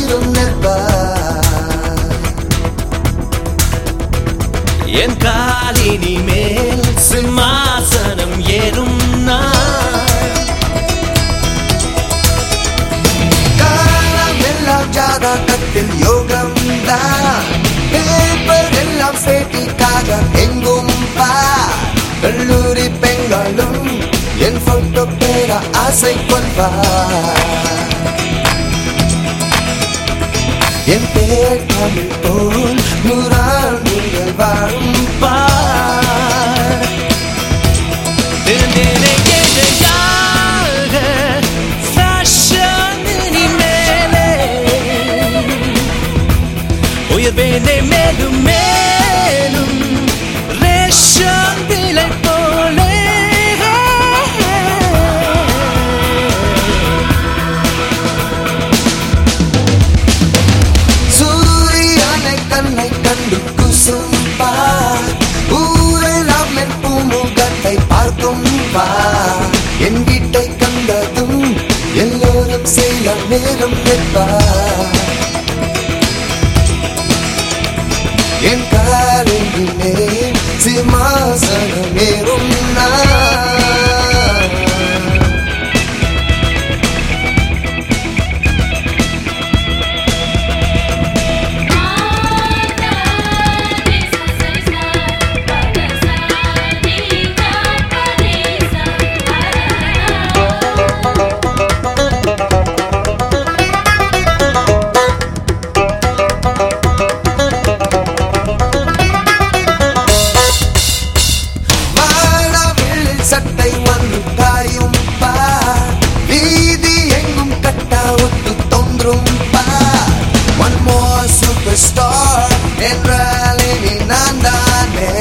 நீரும் நிற்பார் என் காலினி மேல் சிம்மாசனம் ஏறும் நான் காலம் எல்லாம் ஜாதகத்தில் யோகம் தான் பேப்பர் எல்லாம் பேட்டிக்காக எங்கும் பார் கல்லூரி பெண்களும் என் போட்டோ பேர ஆசை கொள்வார் என் பேர் தமிழ் போல் நூறாண்டுகள் வாழும் பார் இருந்தேனே எதையாக fashion இனிமேலே. உயர்வேனே மேலும் மேலும் ரேஷன் விலை போலே சூரியனை கண்ணை கண்டு குசும் பார் ஊரெல்லாம் என் பூமுகத்தை பார்க்கும் பார் என் வீட்டை கண்டதும் எல்லோரும் சில நேரம் நிற்பார் என் காரிலே சிம்மாசனம் ஏறும் நான் வானவில் சட்டை வந்து காயும் பார் வீதி எங்கும் கட்டா ஒட்டு தோன்றும் பார் ஒன் மோர் சூப்பர் ஸ்டார் என்றால் இனி நான் தானே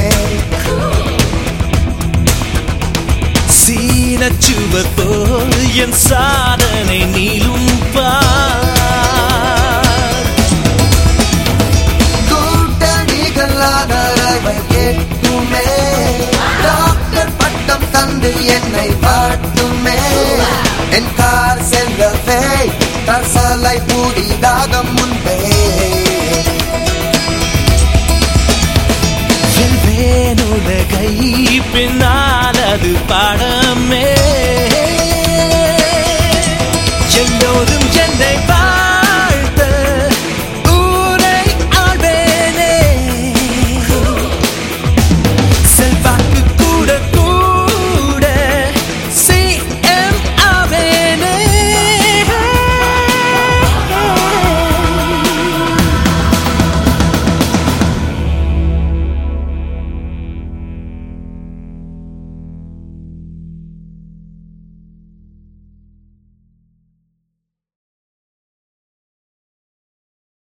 சீனச்சுவர் போல் என் சாதனை நீளும் பார் கூட்டணிகள் ஆதரவை கேட்குமே டாக்டர் பட்டம் தந்து என்னை பாட்டுமே என் கார் செல்லவே தற்சாலை புதிதாக முன்பே வெல்வேன் உலகை பின்னால் அது பாடமே